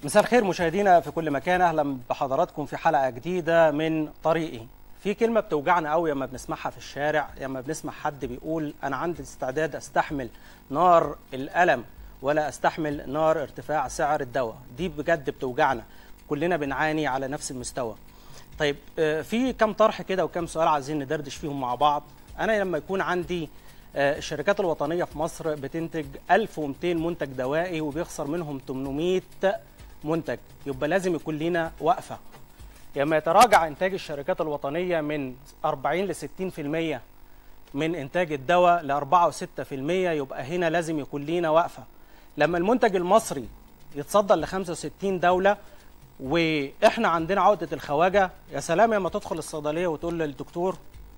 مساء الخير مشاهدينا في كل مكان اهلا بحضراتكم في حلقه جديده من طريقي في كلمه بتوجعنا قوي لما بنسمعها في الشارع لما بنسمع حد بيقول انا عندي استعداد استحمل نار الالم ولا استحمل نار ارتفاع سعر الدواء دي بجد بتوجعنا كلنا بنعاني على نفس المستوى طيب آه، في كم طرح كده وكم سؤال عايزين ندردش فيهم مع بعض انا لما يكون عندي آه، الشركات الوطنيه في مصر بتنتج 1200 منتج دوائي وبيخسر منهم 800 منتج يبقى لازم يكون لنا وقفه لما يتراجع انتاج الشركات الوطنيه من 40 ل 60% من انتاج الدواء ل 4 و 6% يبقى هنا لازم يكون لينا وقفه لما المنتج المصري يتصدر ل 65 دوله واحنا عندنا عقده الخواجه يا سلام لما تدخل الصيدليه وتقول للدكتور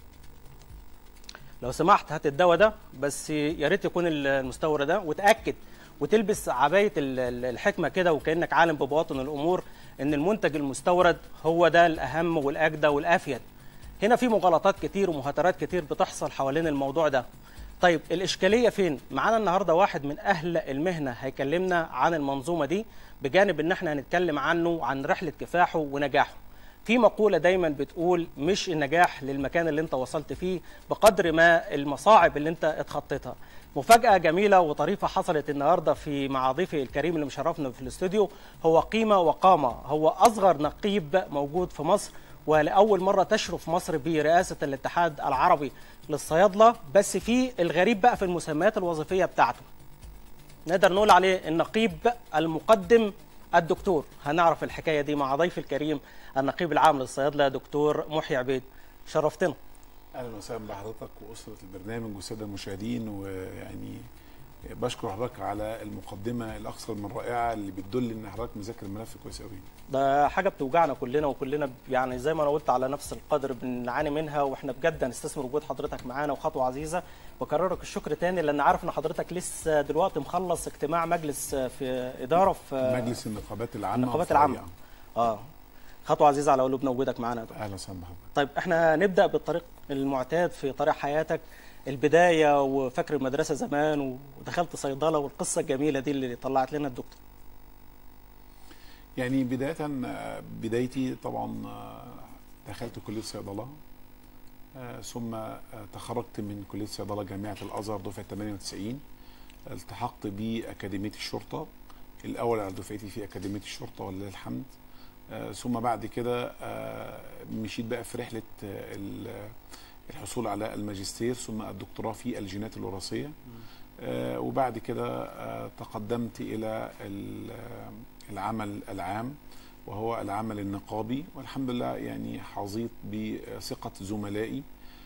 لو سمحت هات الدواء ده بس يا ريت يكون المستورد ده وتاكد وتلبس عبايه ال- ال- الحكمه كده وكانك عالم ببواطن الامور ان المنتج المستورد هو ده الاهم والاجدى والافيد هنا في مغالطات كتير ومهاترات كتير بتحصل حوالين الموضوع ده طيب الاشكاليه فين معانا النهارده واحد من اهل المهنه هيكلمنا عن المنظومه دي بجانب ان احنا هنتكلم عنه عن رحله كفاحه ونجاحه في مقولة دايما بتقول مش النجاح للمكان اللي انت وصلت فيه بقدر ما المصاعب اللي انت اتخطيتها مفاجأة جميلة وطريفة حصلت النهاردة في مع ضيفي الكريم اللي مشرفنا في الاستوديو هو قيمة وقامة هو أصغر نقيب موجود في مصر ولأول مرة تشرف مصر برئاسة الاتحاد العربي للصيادلة بس في الغريب بقى في المسميات الوظيفية بتاعته نقدر نقول عليه النقيب المقدم الدكتور هنعرف الحكايه دي مع ضيفي الكريم النقيب العام للصيادله دكتور محي عبيد شرفتنا اهلا وسهلا بحضرتك واسره البرنامج والساده المشاهدين ويعني بشكر حضرتك على المقدمه الاكثر من رائعه اللي بتدل ان حضرتك مذاكر الملف كويس قوي ده حاجه بتوجعنا كلنا وكلنا يعني زي ما انا قلت على نفس القدر بنعاني منها واحنا بجد هنستثمر وجود حضرتك معانا وخطوه عزيزه بكررك الشكر تاني لان عارف ان حضرتك لسه دلوقتي مخلص اجتماع مجلس في اداره في مجلس النقابات العامه النقابات والفرعية. العامه اه خطوه عزيزه على قلوبنا وجودك معانا يا دكتور. اهلا وسهلا بحضرتك طيب احنا نبدا بالطريق المعتاد في طريق حياتك البدايه وفاكر المدرسه زمان ودخلت صيدله والقصه الجميله دي اللي طلعت لنا الدكتور يعني بدايه آه، بدايتي طبعا آه، دخلت كليه صيدله آه، ثم آه، تخرجت من كليه صيدله جامعه الازهر دفعه 98 التحقت باكاديميه الشرطه الاول على دفعتي في اكاديميه الشرطه ولله الحمد آه، ثم بعد كده آه، مشيت بقى في رحله آه، ال- الحصول على الماجستير ثم الدكتوراه في الجينات الوراثيه آه، وبعد كده آه، تقدمت الى ال- آه، العمل العام وهو العمل النقابي والحمد لله يعني حظيت بثقه زملائي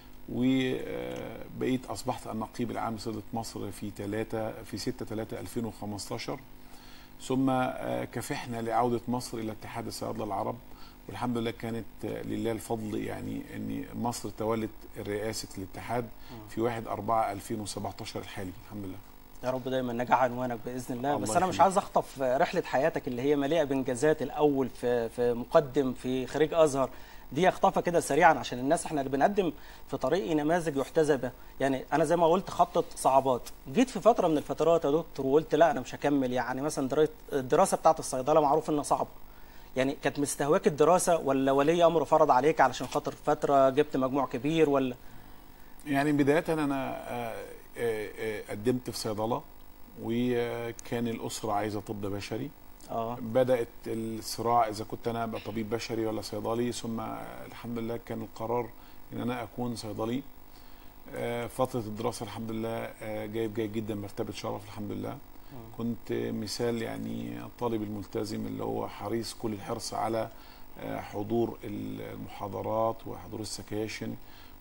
وبقيت اصبحت النقيب العام لصيدله مصر في 3 في 6 3 2015 ثم آه، كافحنا لعوده مصر الى اتحاد الصيادله العرب والحمد لله كانت آه، لله الفضل يعني ان مصر تولت رئاسه الاتحاد في 1 4 2017 الحالي الحمد لله يا رب دايما نجاح عنوانك باذن الله الله بس انا مش يخليك. عايز اخطف رحله حياتك اللي هي مليئه بانجازات الاول في في مقدم في خريج ازهر دي اخطفها كده سريعا عشان الناس احنا اللي بنقدم في طريقي نماذج يحتذى به يعني انا زي ما قلت خطط صعوبات جيت في فتره من الفترات يا دكتور وقلت لا انا مش هكمل يعني مثلا درا- الدراسه بتاعت الصيدله معروف انها صعبه يعني كانت مستهواك الدراسه ولا ولي امر فرض عليك علشان خاطر فتره جبت مجموع كبير ولا يعني بداية أنا آه، آه، آه، قدمت في صيدلة وكان الأسرة عايزة طب بشري اه بدأت الصراع إذا كنت أنا أبقى طبيب بشري ولا صيدلي ثم الحمد لله كان القرار إن أنا أكون صيدلي آه، فترة الدراسة الحمد لله آه، جايب جيد جدا مرتبة شرف الحمد لله كنت مثال يعني الطالب الملتزم اللي هو حريص كل الحرص على آه، حضور المحاضرات وحضور السكاشن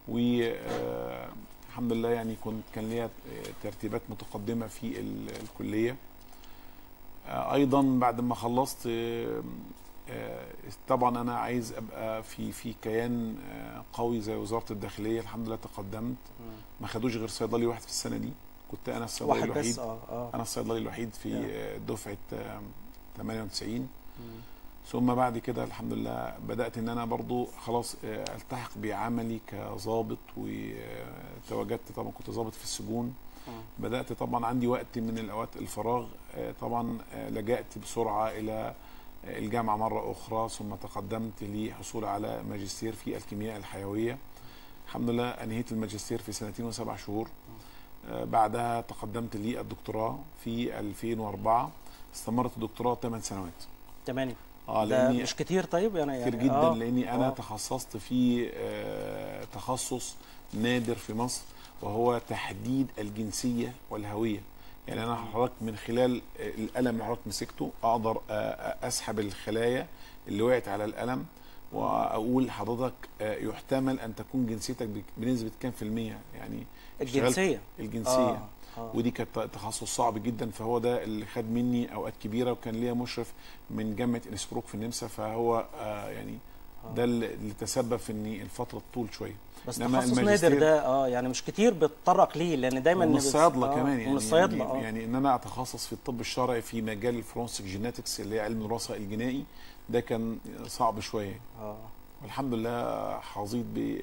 والحمد لله يعني كنت كان ليا ترتيبات متقدمة في ال- الكلية آه، ايضا بعد ما خلصت آه، آه، طبعا انا عايز ابقى في في كيان آه، قوي زي وزاره الداخليه الحمد لله تقدمت ما خدوش غير صيدلي واحد في السنه دي كنت انا الصيدلي واحد الوحيد بس اه اه انا الصيدلي الوحيد في نعم. آه، دفعه آه، 98 مم. ثم بعد كده الحمد لله بدات ان انا برضو خلاص آه، التحق بعملي كظابط وتواجدت طبعا كنت ظابط في السجون مم. بدات طبعا عندي وقت من الاوقات الفراغ آه، طبعا آه، لجأت بسرعه الى الجامعه مره اخرى ثم تقدمت لحصول على ماجستير في الكيمياء الحيويه الحمد لله انهيت الماجستير في سنتين وسبع شهور آه، بعدها تقدمت للدكتوراه في 2004 استمرت الدكتوراه 8 سنوات تمام اه ده لاني مش كتير طيب يعني كتير يعني جدا آه. لاني انا آه. تخصصت في آه، تخصص نادر في مصر وهو تحديد الجنسيه والهويه يعني انا حضرتك من خلال آه، القلم اللي حضرتك مسكته اقدر آه، آه، اسحب الخلايا اللي وقعت على القلم واقول لحضرتك آه، يحتمل ان تكون جنسيتك بك- بنسبه كام في الميه يعني اشتغلت- الجنسيه الجنسيه آه. آه. ودي كانت تخصص صعب جدا فهو ده اللي خد مني اوقات كبيره وكان ليا مشرف من جامعه انسبروك في النمسا فهو آه يعني ده اللي اللي تسبب في ان الفتره تطول شويه بس إنما تخصص الماجستير- نادر ده اه يعني مش كتير بيتطرق ليه لان دايما ومن بس- الصيادله آه، كمان يعني ومن الصيادله يعني, اه يعني ان انا اتخصص في الطب الشرعي في مجال الفرونسيك جيناتكس اللي هي علم الوراثه الجنائي ده كان صعب شويه اه والحمد لله حظيت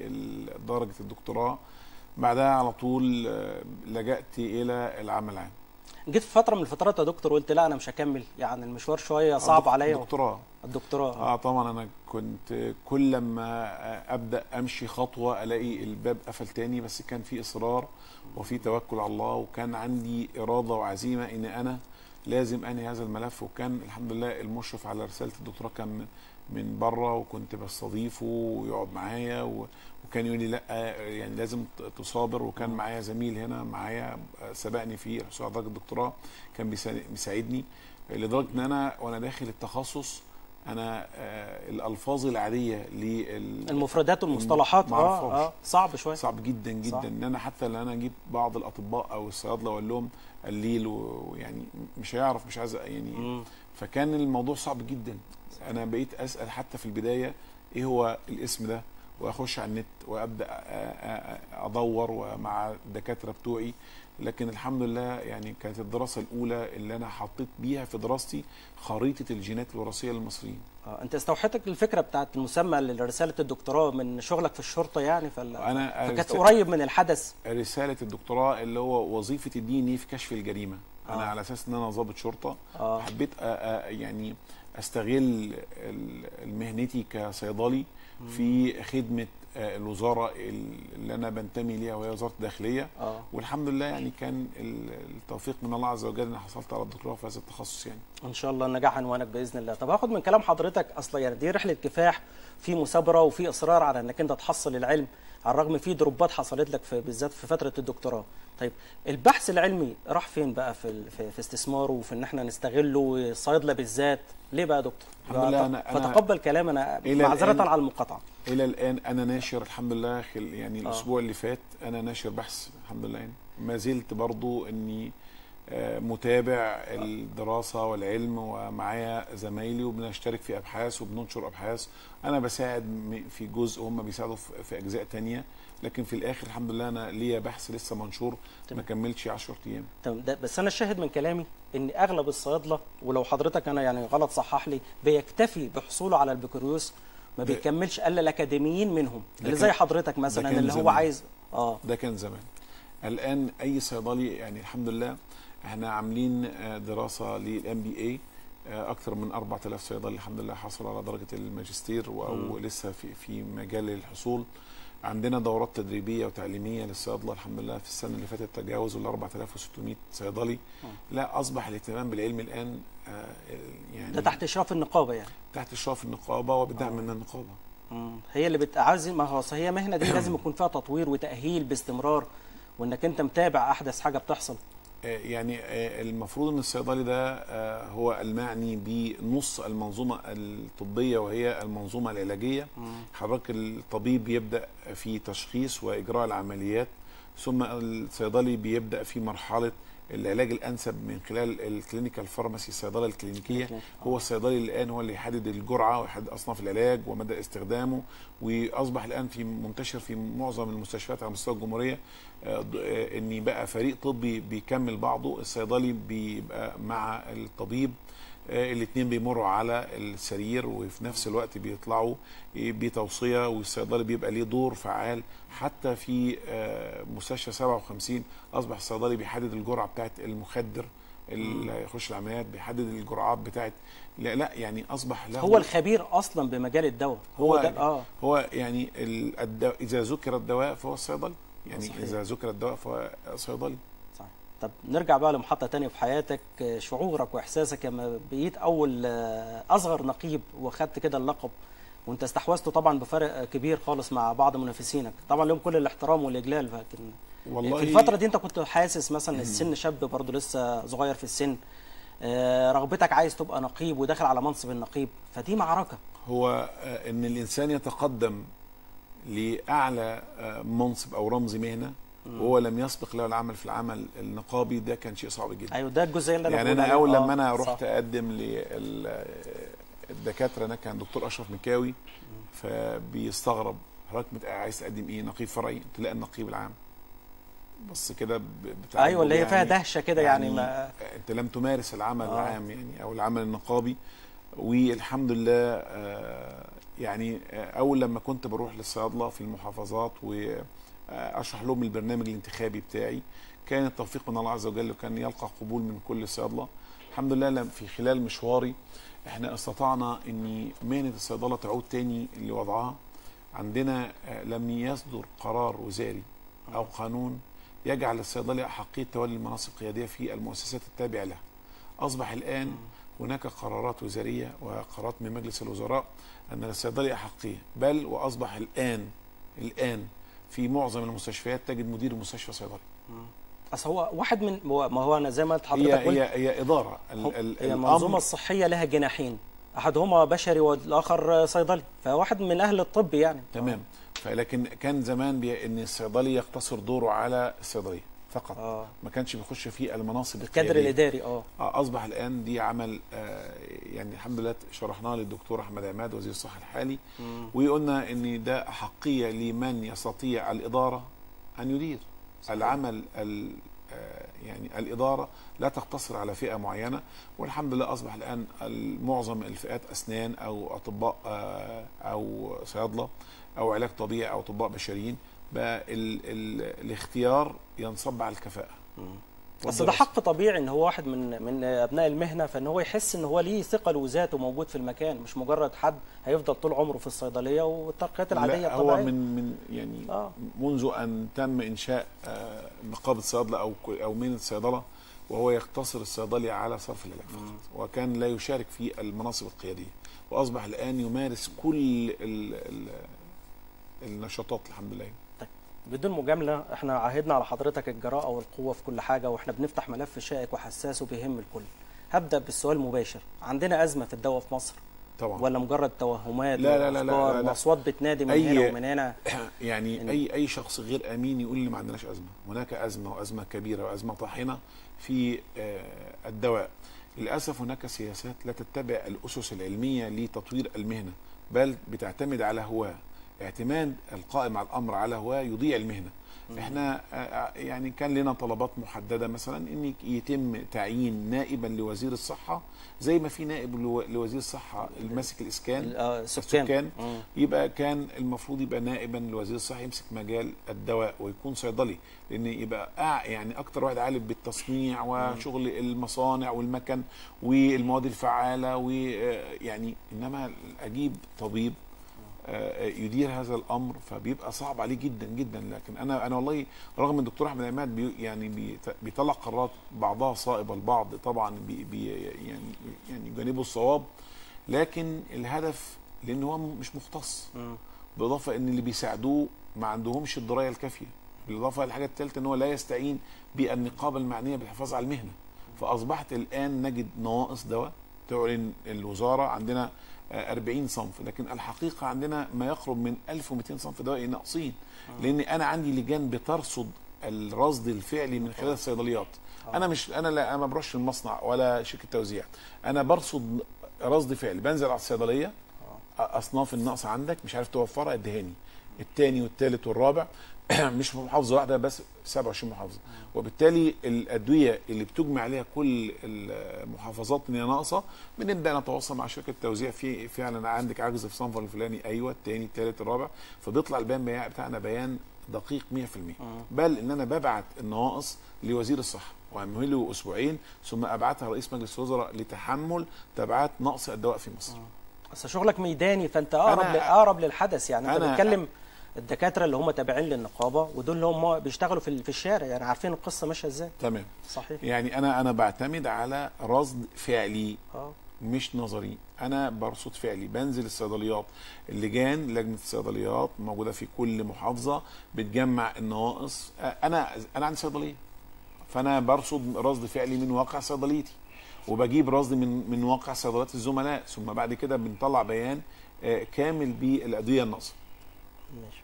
بدرجه الدكتوراه بعدها على طول آه، لجأت الى العمل العام جيت في فتره من الفترات يا دكتور قلت لا انا مش هكمل يعني المشوار شويه صعب الدك- عليا الدكتوراه الدكتوراه اه طبعا انا كنت كل لما ابدا امشي خطوه الاقي الباب قفل تاني بس كان في اصرار وفي توكل على الله وكان عندي اراده وعزيمه ان انا لازم انهي هذا الملف وكان الحمد لله المشرف على رساله الدكتوراه كان من بره وكنت بستضيفه ويقعد معايا و- وكان يقول لي لا يعني لازم تصابر وكان معايا زميل هنا معايا سبقني في الحصول على درجه الدكتوراه كان بيسا- بيساعدني لدرجه ان انا وانا داخل التخصص انا آه الالفاظ العاديه لل المفردات والمصطلحات ما اه أعرفهاش. اه صعب شويه صعب جدا جدا صح. ان انا حتى لو انا اجيب بعض الاطباء او الصيادله واقول لهم الليل ويعني مش هيعرف مش عايز يعني مم. فكان الموضوع صعب جدا انا بقيت اسال حتى في البدايه ايه هو الاسم ده واخش على النت وابدا أ- أ- أ- ادور ومع الدكاتره بتوعي لكن الحمد لله يعني كانت الدراسه الاولى اللي انا حطيت بيها في دراستي خريطه الجينات الوراثيه للمصريين آه. انت استوحيتك الفكره بتاعت المسمى لرساله الدكتوراه من شغلك في الشرطه يعني فلا انا فكانت رسا- قريب من الحدث رساله الدكتوراه اللي هو وظيفه الدي ان في كشف الجريمه انا آه. على اساس ان انا ضابط شرطه اه حبيت أ- أ- يعني استغل ال- مهنتي كصيدلي في خدمه آه، الوزاره اللي انا بنتمي ليها وهي وزاره الداخليه اه والحمد لله يعني كان ال- التوفيق من الله عز وجل ان حصلت على الدكتوراه في هذا التخصص يعني ان شاء الله النجاح عنوانك باذن الله طب هاخد من كلام حضرتك اصلا يعني دي رحله كفاح في مثابره وفي اصرار على انك انت تحصل العلم على الرغم في دروبات حصلت لك في بالذات في فتره الدكتوراه طيب البحث العلمي راح فين بقى في ال- في, في استثماره وفي ان احنا نستغله الصيدله بالذات ليه بقى يا دكتور الحمد لله أنا- أنا- فتقبل كلامنا إلى معذره الآن- على المقاطعه الى الان انا ناشر الحمد لله خل يعني آه. الاسبوع اللي فات انا ناشر بحث الحمد لله يعني ما زلت برضو اني آه، متابع الدراسة والعلم ومعايا زمايلي وبنشترك في أبحاث وبننشر أبحاث أنا بساعد م- في جزء هم بيساعدوا في في أجزاء تانية لكن في الآخر الحمد لله أنا ليا بحث لسه منشور ما تمام. كملش 10 أيام تمام ده بس انا الشاهد من كلامي ان اغلب الصيادله ولو حضرتك انا يعني غلط صحح لي بيكتفي بحصوله على البكالوريوس ما ده- بيكملش الا الاكاديميين منهم ده اللي كان- زي حضرتك مثلا كان اللي هو زمان. عايز اه ده كان زمان الان اي صيدلي يعني الحمد لله احنا عاملين آه، دراسه للام بي اي اكثر من 4000 صيدلي الحمد لله حصلوا على درجه الماجستير و- او مم. لسه في في مجال الحصول عندنا دورات تدريبيه وتعليميه للصيادله الحمد لله في السنه اللي فاتت تجاوزوا ال 4600 صيدلي لا اصبح الاهتمام بالعلم الان آه، يعني ده تحت اشراف النقابه يعني تحت اشراف النقابه وبدعم من النقابه مم. هي اللي بتعزم ما هو أصل هي مهنه دي لازم يكون فيها تطوير وتاهيل باستمرار وانك انت متابع احدث حاجه بتحصل آه، يعني آه، المفروض ان الصيدلي ده آه، هو المعني بنص المنظومه الطبيه وهي المنظومه العلاجيه حضرتك الطبيب بيبدا في تشخيص واجراء العمليات ثم الصيدلي بيبدا في مرحله العلاج الانسب من خلال الكلينيكال فارماسي الصيدله الكلينيكيه هو الصيدلي الان هو اللي يحدد الجرعه ويحدد اصناف العلاج ومدى استخدامه واصبح الان في منتشر في معظم المستشفيات على مستوى الجمهوريه آه، ض- آه، ان بقى فريق طبي بيكمل بعضه الصيدلي بيبقى مع الطبيب الاثنين بيمروا على السرير وفي نفس الوقت بيطلعوا آه، بتوصيه والصيدلي بيبقى ليه دور فعال حتى في آه، مستشفى 57 اصبح الصيدلي بيحدد الجرعه بتاعت المخدر اللي هيخش العمليات بيحدد الجرعات بتاعت لا لا يعني اصبح له هو الخبير اصلا بمجال الدواء هو, هو ده اه هو يعني ال- الدواء اذا ذكر الدواء فهو الصيدلي يعني صحيح. اذا ذكر الدواء فهو صيدلي صح طب نرجع بقى لمحطة تانية في حياتك آه، شعورك وإحساسك لما بقيت أول آه، أصغر نقيب وخدت كده اللقب وأنت استحوذته طبعا بفرق آه، كبير خالص مع بعض منافسينك طبعا لهم كل الاحترام والإجلال لكن والله في الفترة دي أنت كنت حاسس مثلا السن شاب برضه لسه صغير في السن آه، رغبتك عايز تبقى نقيب وداخل على منصب النقيب فدي معركة هو آه، ان الانسان يتقدم لاعلى آه، منصب او رمز مهنه وهو لم يسبق له العمل في العمل النقابي ده كان شيء صعب جدا أيوه ده الجزئية اللي أنا يعني بقول انا عليها. اول آه، لما انا صح. رحت اقدم للدكاتره هناك كان دكتور اشرف مكاوي فبيستغرب حضرتك مت- عايز تقدم ايه نقيب فرعي قلت لا النقيب العام بس كده ب- بتعجب أيوه اللي هي فيها يعني- دهشة كده يعني, ما انت لم تمارس العمل آه. آه. العام يعني او العمل النقابي والحمد لله آه، يعني آه، اول لما كنت بروح للصيادله في المحافظات واشرح لهم البرنامج الانتخابي بتاعي كان التوفيق من الله عز وجل وكان يلقى قبول من كل الصيادله الحمد لله لم- في خلال مشواري احنا استطعنا ان مهنه الصيدله تعود تاني لوضعها عندنا آه، لم يصدر قرار وزاري او قانون يجعل الصيدلي احقيه تولي المناصب القياديه في المؤسسات التابعه له. اصبح الان هناك قرارات وزاريه وقرارات من مجلس الوزراء ان للصيدلي احقيه، بل واصبح الان الان في معظم المستشفيات تجد مدير مستشفى صيدلي. اصل هو واحد من هو- ما هو انا زي ما انت هي حضرتك قلت هي هي اداره ال- هو- ال- هي المنظومه الأمر- الصحيه لها جناحين احدهما بشري والاخر صيدلي فواحد من اهل الطب يعني تمام فلكن كان زمان بي ان الصيدلي يقتصر دوره على الصيدليه فقط اه ما كانش بيخش في المناصب الكادر القياديه الاداري اه آه، اصبح الان دي عمل آه، يعني الحمد لله شرحناه للدكتور احمد عماد وزير الصحه الحالي مم. وقلنا ان ده احقيه لمن يستطيع الاداره ان يدير العمل ال- آه، يعني الاداره لا تقتصر على فئه معينه والحمد لله اصبح الان معظم الفئات اسنان او اطباء آه، او صيادله او علاج طبيعي او اطباء بشريين بقى ال ال الاختيار ينصب على الكفاءه بس ده حق طبيعي ان هو واحد من من ابناء المهنه فان هو يحس ان هو ليه ثقل وذاته موجود في المكان مش مجرد حد هيفضل طول عمره في الصيدليه والترقيات العاديه لا هو الطبيعيه من من يعني آه. آه. منذ ان تم انشاء آه، نقابه صيادله او ك- او مهنه الصيدله وهو يقتصر الصيدلي على صرف العلاج فقط وكان لا يشارك في المناصب القياديه واصبح الان يمارس كل ال ال النشاطات الحمد لله بدون مجامله احنا عهدنا على حضرتك الجراءه والقوه في كل حاجه واحنا بنفتح ملف شائك وحساس وبيهم الكل هبدا بالسؤال المباشر عندنا ازمه في الدواء في مصر طبعا ولا مجرد توهمات لا لا لا لا وأفكار لا لا. واصوات بتنادي من أي- هنا ومن هنا يعني يعني- اي اي شخص غير امين يقول لي ما عندناش ازمه هناك ازمه وازمه كبيره وازمه طاحنه في آه، الدواء للاسف هناك سياسات لا تتبع الاسس العلميه لتطوير المهنه بل بتعتمد على هواه اعتماد القائم على الامر على هواه يضيع المهنه احنا آه، آه، يعني كان لنا طلبات محدده مثلا ان يتم تعيين نائبا لوزير الصحه زي ما في نائب لو- لوزير الصحه الماسك الاسكان آه، السكان السكان مم. يبقى كان المفروض يبقى نائبا لوزير الصحه يمسك مجال الدواء ويكون صيدلي لان يبقى أع- يعني اكتر واحد عالم بالتصنيع وشغل المصانع والمكن والمواد الفعاله ويعني انما اجيب طبيب آه، يدير هذا الامر فبيبقى صعب عليه جدا جدا لكن انا انا والله رغم ان الدكتور احمد عماد بي يعني بيت- بيطلع قرارات بعضها صائبه البعض طبعا بي بي يعني يعني يجانبه الصواب لكن الهدف لان هو مش مختص مم. بالاضافه ان اللي بيساعدوه ما عندهمش الدرايه الكافيه بالاضافه للحاجه الثالثه ان هو لا يستعين بالنقابه المعنيه بالحفاظ على المهنه فاصبحت الان نجد نواقص دواء تعلن الوزاره عندنا آه، 40 صنف لكن الحقيقه عندنا ما يقرب من 1200 صنف دواء ناقصين لان انا عندي لجان بترصد الرصد الفعلي من خلال الصيدليات انا مش انا لا انا ما بروحش المصنع ولا شركه توزيع انا برصد رصد فعلي بنزل على الصيدليه اصناف النقص عندك مش عارف توفرها ادهاني الثاني والثالث والرابع مش في محافظه واحده بس 27 محافظه وبالتالي الادويه اللي بتجمع عليها كل المحافظات ان هي ناقصه بنبدا نتواصل مع شركه توزيع في فعلا عندك عجز في صنف الفلاني ايوه الثاني الثالث الرابع فبيطلع البيان بتاعنا بيان دقيق 100% بل ان انا ببعت النواقص لوزير الصحه وامهله اسبوعين ثم ابعتها رئيس مجلس الوزراء لتحمل تبعات نقص الدواء في مصر بس شغلك ميداني فانت اقرب أنا- ل- اقرب للحدث يعني انت أنا- بتتكلم الدكاتره اللي هم تابعين للنقابه ودول اللي هم بيشتغلوا في في الشارع يعني عارفين القصه ماشيه ازاي تمام صحيح يعني انا انا بعتمد على رصد فعلي اه مش نظري انا برصد فعلي بنزل الصيدليات اللجان لجنه الصيدليات موجوده في كل محافظه بتجمع النواقص انا انا عندي صيدليه فانا برصد رصد فعلي من واقع صيدليتي وبجيب رصد من من واقع صيدليات الزملاء ثم بعد كده بنطلع بيان آه، كامل بالادويه الناقصه ماشي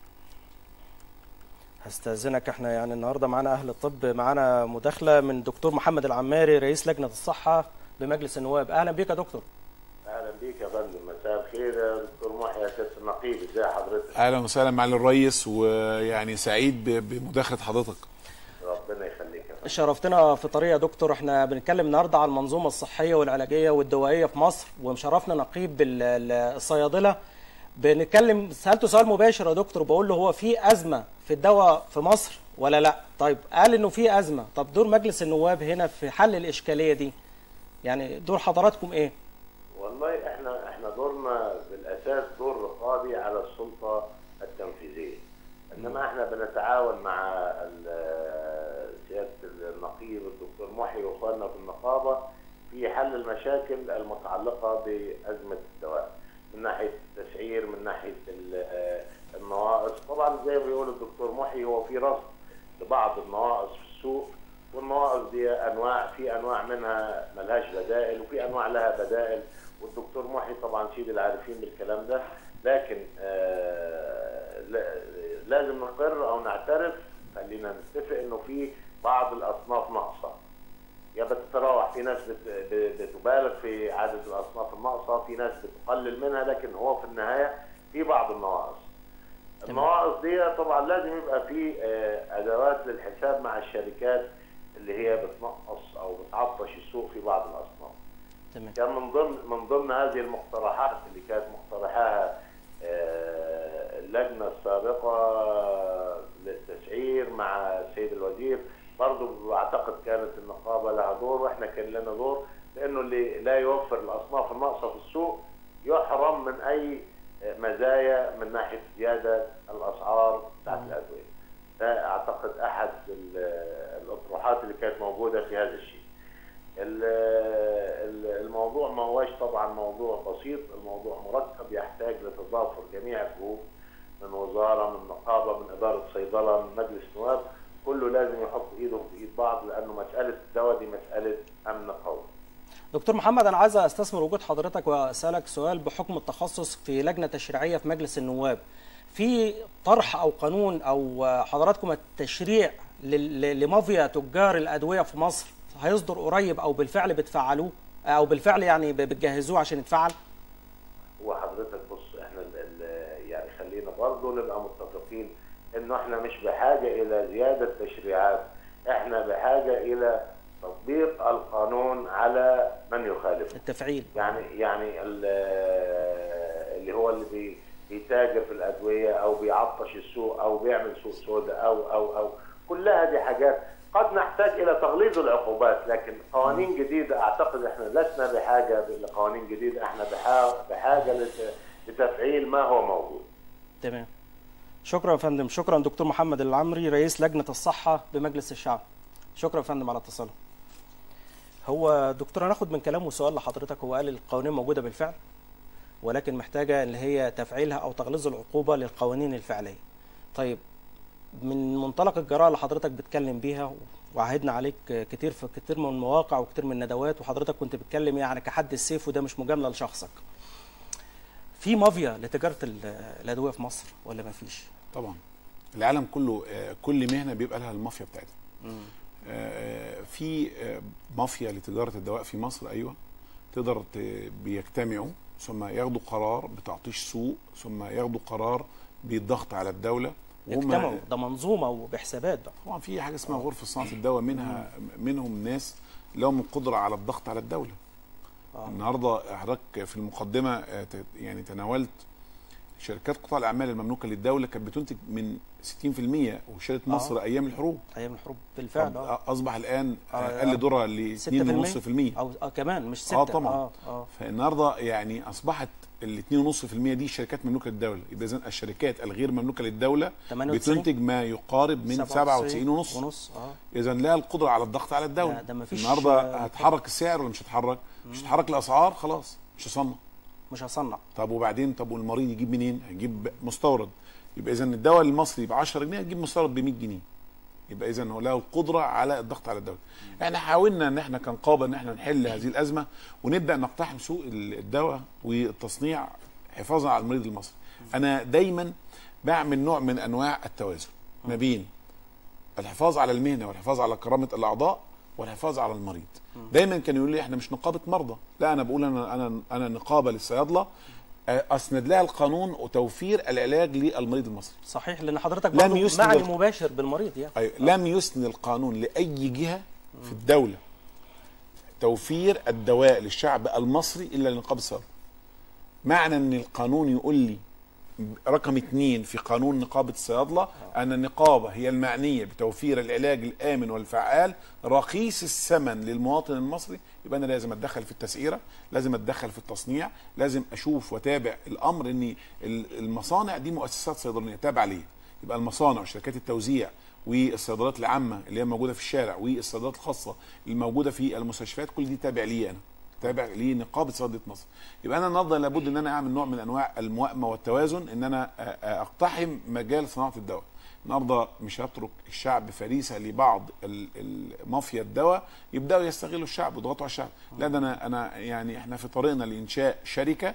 هستأذنك احنا يعني النهارده معانا اهل الطب معانا مداخله من دكتور محمد العماري رئيس لجنه الصحه بمجلس النواب اهلا بيك يا دكتور اهلا بيك يا فندم مساء الخير يا دكتور محيى سياده النقيب ازي حضرتك اهلا وسهلا معالي الريس ويعني سعيد ب- بمداخله حضرتك ربنا يخليك يا فندم شرفتنا في طريق يا دكتور احنا بنتكلم النهارده عن المنظومه الصحيه والعلاجيه والدوائيه في مصر ومشرفنا نقيب ال- ال- الصيادله بنتكلم سالته سؤال مباشر يا دكتور بقول له هو في ازمه في الدواء في مصر ولا لا طيب قال انه في ازمه طب دور مجلس النواب هنا في حل الاشكاليه دي يعني دور حضراتكم ايه والله احنا احنا دورنا بالاساس دور رقابي على السلطه التنفيذيه انما احنا بنتعاون مع ال- سياده النقيب الدكتور محي واخواننا في النقابه في حل المشاكل المتعلقه بازمه الدواء من ناحيه التسعير من ناحيه ال- النواقص طبعا زي ما بيقول الدكتور محي هو في رصد لبعض النواقص في السوق والنواقص دي انواع في انواع منها ملهاش بدائل وفي انواع لها بدائل والدكتور محي طبعا سيد العارفين بالكلام ده لكن آه لا- لازم نقر او نعترف خلينا نتفق انه في بعض الاصناف ناقصه يا بتتراوح في ناس بت- ب- بتبالغ في عدد الاصناف الناقصه في ناس بتقلل منها لكن هو في النهايه في بعض النواقص النواقص دي طبعا لازم يبقى في آه، ادوات للحساب مع الشركات اللي هي بتنقص او بتعطش السوق في بعض الاصناف تمام كان من ضمن من ضمن هذه المقترحات اللي كانت مقترحاها آه، اللجنه السابقه للتسعير مع السيد الوزير برضه اعتقد كانت النقابه لها دور واحنا كان لنا دور لانه اللي لا يوفر الاصناف الناقصه في السوق يحرم من اي مزايا من ناحيه زياده الاسعار بتاعت الادويه. ده اعتقد احد ال- الاطروحات اللي كانت موجوده في هذا الشيء. ال- ال- الموضوع ما هوش طبعا موضوع بسيط الموضوع مركب يحتاج لتضافر جميع الجهود من وزاره من نقابه من اداره صيدله من مجلس نواب كله لازم يحط ايدهم في ايد بعض لانه مساله الدواء دي مساله امن قومي دكتور محمد انا عايز استثمر وجود حضرتك واسالك سؤال بحكم التخصص في لجنه تشريعيه في مجلس النواب في طرح او قانون او حضراتكم التشريع لل- لمافيا تجار الادويه في مصر هيصدر قريب او بالفعل بتفعلوه او بالفعل يعني بتجهزوه عشان يتفعل وحضرتك بص احنا ال ال يعني خلينا برضه نبقى متفقين انه احنا مش بحاجه الى زياده تشريعات احنا بحاجه الى تطبيق القانون على من يخالفه التفعيل يعني يعني ال- اللي هو اللي بي بيتاجر في الادويه او بيعطش السوق او بيعمل سوق سوداء او او او كلها دي حاجات قد نحتاج الى تغليظ العقوبات لكن قوانين جديده اعتقد احنا لسنا بحاجه لقوانين جديده احنا بحا- بحاجه لت- لتفعيل ما هو موجود تمام شكرا يا فندم شكرا دكتور محمد العمري رئيس لجنه الصحه بمجلس الشعب شكرا يا فندم على اتصاله هو دكتور هناخد من كلامه سؤال لحضرتك هو قال القوانين موجوده بالفعل ولكن محتاجه اللي هي تفعيلها او تغليظ العقوبه للقوانين الفعليه طيب من منطلق الجراءه اللي حضرتك بتكلم بيها وعهدنا عليك كتير في كتير من المواقع وكتير من الندوات وحضرتك كنت بتتكلم يعني كحد السيف وده مش مجامله لشخصك في مافيا لتجاره ال- الادويه في مصر ولا ما فيش طبعا العالم كله آه، كل مهنه بيبقى لها المافيا بتاعتها آه، في آه، مافيا لتجاره الدواء في مصر ايوه تقدر ت- بيجتمعوا ثم ياخدوا قرار بتعطيش سوق ثم ياخدوا قرار بالضغط على الدوله يجتمعوا ده منظومه وبحسابات بقى طبعا في حاجه اسمها غرفه صناعه الدواء منها منهم ناس لهم القدره على الضغط على الدوله آه. النهارده حضرتك في المقدمه آه، ت- يعني تناولت شركات قطاع الاعمال المملوكه للدوله كانت بتنتج من 60% وشالت مصر آه. ايام الحروب ايام الحروب بالفعل طب اه اصبح الان آه، اقل ذره ل 6% 2.5% او آه كمان مش 6 اه طبعا اه اه فالنهارده يعني اصبحت ال 2.5% دي شركات مملوكه للدوله يبقى اذا الشركات الغير مملوكه للدوله 98 بتنتج ما يقارب من 97 ونص ونص اه اذا لها القدره على الضغط على الدوله لا، ده مفيش- النهارده آه، هتحرك السعر ولا مش هتحرك مش هتحرك الاسعار خلاص مش هصنع مش هصنع طب وبعدين طب والمريض يجيب منين هيجيب مستورد يبقى اذا الدواء المصري ب 10 جنيه هتجيب مستورد ب 100 جنيه يبقى اذا هو له القدره على الضغط على الدوله احنا حاولنا ان احنا كنقابه ان احنا نحل هذه الازمه ونبدا نقتحم سوق الدواء والتصنيع حفاظا على المريض المصري انا دايما بعمل نوع من انواع التوازن ما بين الحفاظ على المهنه والحفاظ على كرامه الاعضاء والحفاظ على المريض دايما كانوا يقولوا لي احنا مش نقابه مرضى لا انا بقول انا انا انا نقابه للصيادله آه، اسند لها القانون وتوفير العلاج للمريض المصري صحيح لان حضرتك لم برضه يسند معني ال- مباشر بالمريض يعني أيوة. لم يسند القانون لاي جهه في الدوله توفير الدواء للشعب المصري الا لنقابه الصيادله معنى ان القانون يقول لي رقم اثنين في قانون نقابة الصيادلة أن النقابة هي المعنية بتوفير العلاج الآمن والفعال رخيص الثمن للمواطن المصري يبقى أنا لازم أتدخل في التسعيرة لازم أتدخل في التصنيع لازم أشوف وأتابع الأمر أن المصانع دي مؤسسات صيدلانية تابعة ليه يبقى المصانع وشركات التوزيع والصيدليات العامة اللي هي موجودة في الشارع والصيدليات الخاصة الموجودة في المستشفيات كل دي تابع لي أنا تابع لنقابه صيدله مصر يبقى انا النهارده لابد ان انا اعمل نوع من انواع الموائمه والتوازن ان انا أ- أ- اقتحم مجال صناعه الدواء النهارده مش هترك الشعب فريسه لبعض ال- ال- مافيا الدواء يبداوا يستغلوا الشعب ويضغطوا على الشعب لا ده انا انا يعني احنا في طريقنا لانشاء شركه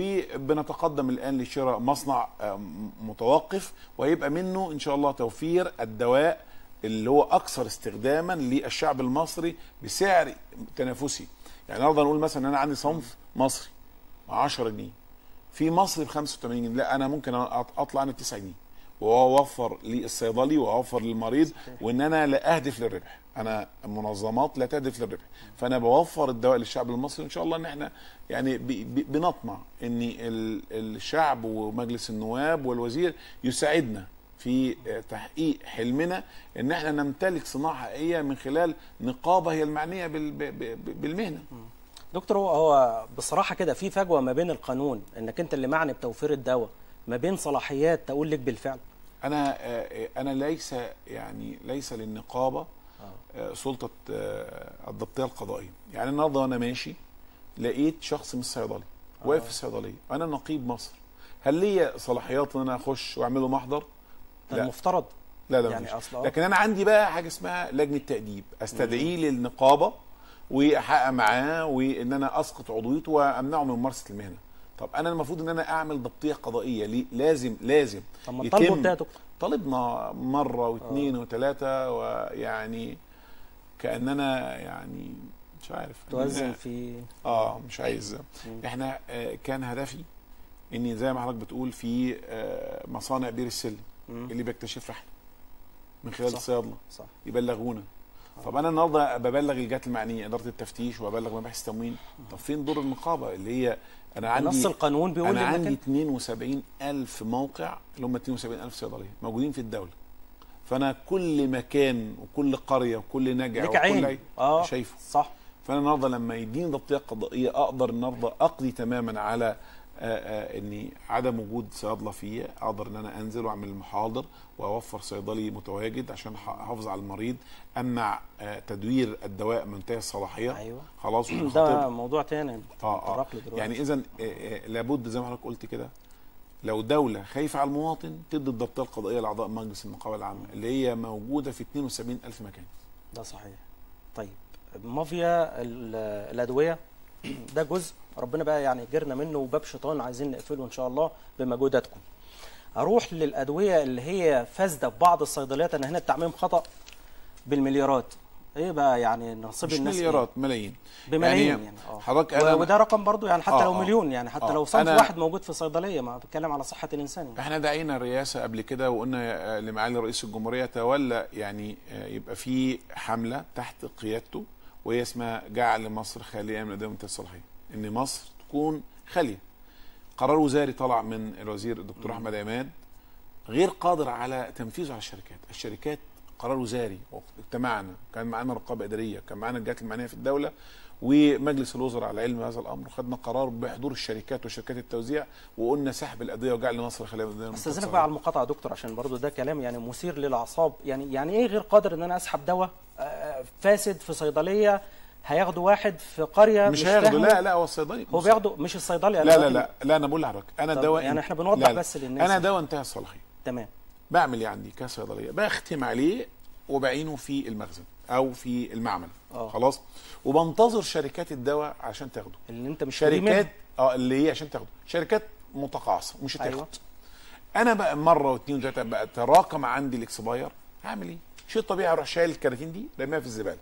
وبنتقدم الان لشراء مصنع آه، م- متوقف وهيبقى منه ان شاء الله توفير الدواء اللي هو اكثر استخداما للشعب المصري بسعر تنافسي يعني النهارده نقول مثلا ان انا عندي صنف مصري 10 جنيه في مصري ب 85 جنيه لا انا ممكن أط- اطلع انا ب 9 جنيه واوفر للصيدلي واوفر للمريض وان انا لا اهدف للربح انا منظمات لا تهدف للربح فانا بوفر الدواء للشعب المصري وان شاء الله ان احنا يعني ب- ب- بنطمع ان ال- الشعب ومجلس النواب والوزير يساعدنا في تحقيق حلمنا ان احنا نمتلك صناعه حقيقيه من خلال نقابه هي المعنيه بال- ب- ب- بالمهنه دكتور هو- هو بصراحه كده في فجوه ما بين القانون انك انت اللي معني بتوفير الدواء ما بين صلاحيات تقول لك بالفعل انا آه، انا ليس يعني ليس للنقابه آه، سلطه آه، الضبطيه القضائيه يعني النهارده وانا ماشي لقيت شخص من الصيدلي واقف في الصيدليه انا نقيب مصر هل ليا صلاحيات ان انا اخش واعمل له محضر ده لا. المفترض لا لا يعني يعني أصلا- لكن انا عندي بقى حاجه اسمها لجنه تاديب استدعيه للنقابه واحقق معاه وان انا اسقط عضويته وامنعه من ممارسه المهنه طب انا المفروض ان انا اعمل ضبطيه قضائيه ليه لازم لازم طب ما طالبوا بده يا دكتور طالبنا مره واثنين وثلاثه ويعني كاننا يعني مش عارف توزن في اه مش عايز احنا آه، كان هدفي اني زي ما حضرتك بتقول في آه، مصانع بير السلم مم. اللي بيكتشف رحله من خلال صح. الصيادله صح يبلغونا طب انا النهارده ببلغ الجهات المعنيه اداره التفتيش وببلغ مباحث التموين طب فين دور النقابه اللي هي انا عندي نص القانون بيقول انا لي إنك عندي أنت- 72 الف موقع اللي هم 72 الف صيدليه موجودين في الدوله فانا كل مكان وكل قريه وكل نجع لك وكل عين اه شايفه صح فانا النهارده لما يديني ضبطيه قضائيه اقدر النهارده اقضي تماما على آه، آه، اني عدم وجود صيادله فيه اقدر ان انا انزل واعمل المحاضر واوفر صيدلي متواجد عشان أح- احافظ على المريض امنع آه، تدوير الدواء منتهي الصلاحيه ايوه خلاص ده ونخاطب موضوع تاني اه اه نتطرق له دلوقتي. يعني اذا لابد زي ما حضرتك قلت كده لو دولة خايفة على المواطن تدي الضبطية القضائية لأعضاء مجلس النقابة العامة اللي هي موجودة في 72 ألف مكان ده صحيح طيب مافيا ال- الادويه ده جزء ربنا بقى يعني يجرنا منه وباب شيطان عايزين نقفله ان شاء الله بمجهوداتكم اروح للادويه اللي هي فاسده في بعض الصيدليات انا هنا التعميم خطا بالمليارات ايه بقى يعني نصيب مش الناس إيه؟ مليارات ملايين بملايين يعني يعني, اه حضرتك و- أنا وده رقم برضو يعني حتى آه، لو آه. مليون يعني حتى آه، لو صنف أنا- واحد موجود في صيدليه ما بتكلم على صحه الانسان يعني. احنا دعينا الرئاسة قبل كده وقلنا آه، لمعالي رئيس الجمهورية تولى يعني آه، يبقى في حملة تحت قيادته وهي اسمها جعل مصر خالية من الأدوية منتهى الصلاحية إن مصر تكون خالية قرار وزاري طلع من الوزير الدكتور احمد عماد غير قادر على تنفيذه على الشركات الشركات قرار وزاري اجتمعنا كان معانا رقابه اداريه كان معانا الجهات المعنيه في الدوله ومجلس الوزراء على علم هذا الامر خدنا قرار بحضور الشركات وشركات التوزيع وقلنا سحب الادويه وجعل مصر خليها من استاذنك بقى على المقاطعه يا دكتور عشان برضو ده كلام يعني مثير للاعصاب يعني يعني ايه غير قادر ان انا اسحب دواء آه، فاسد في صيدليه هياخدوا واحد في قريه مش هياخده فاهمه. لا لا هو الصيدلي هو بياخده مش الصيدلي أنا لا لا دلوقتي- لا لا انا بقول لحضرتك انا طب دواء يعني احنا بنوضح لا لا. بس للناس انا دواء انتهى الصلاحيه تمام بعمل ايه عندي كصيدليه بختم عليه وبعينه في المخزن او في المعمل آه. خلاص وبنتظر شركات الدواء عشان تاخده اللي انت مش شركات اه اللي هي عشان تاخده شركات متقاعسه مش هتاخد أيوة. انا بقى مره واثنين وثلاثه بقى تراكم عندي الاكسباير هعمل ايه؟ شيء طبيعي اروح شايل الكراتين دي رميها في الزباله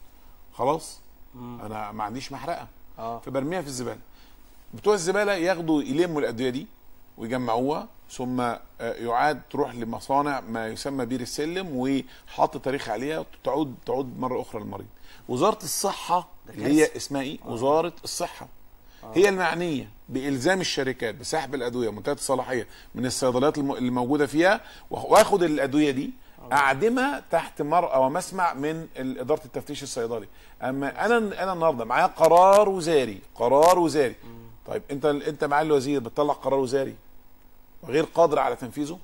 خلاص انا ما عنديش محرقه اه فبرميها في الزباله بتوع الزباله ياخدوا يلموا الادويه دي ويجمعوها ثم آه، يعاد تروح لمصانع ما يسمى بير السلم وحط تاريخ عليها تعود تعود مره اخرى للمريض وزاره الصحه ده اللي هي كارثة. اسمها ايه وزاره الصحه هي المعنيه بالزام الشركات بسحب الادويه منتهيه الصلاحيه من الصيدليات الم- اللي موجوده فيها وآخ- واخد الادويه دي اعدمها تحت مرأى ومسمع من ال- اداره التفتيش الصيدلي اما انا انا النهارده معايا قرار وزاري قرار وزاري طيب انت انت معالي الوزير بتطلع قرار وزاري وغير قادر على تنفيذه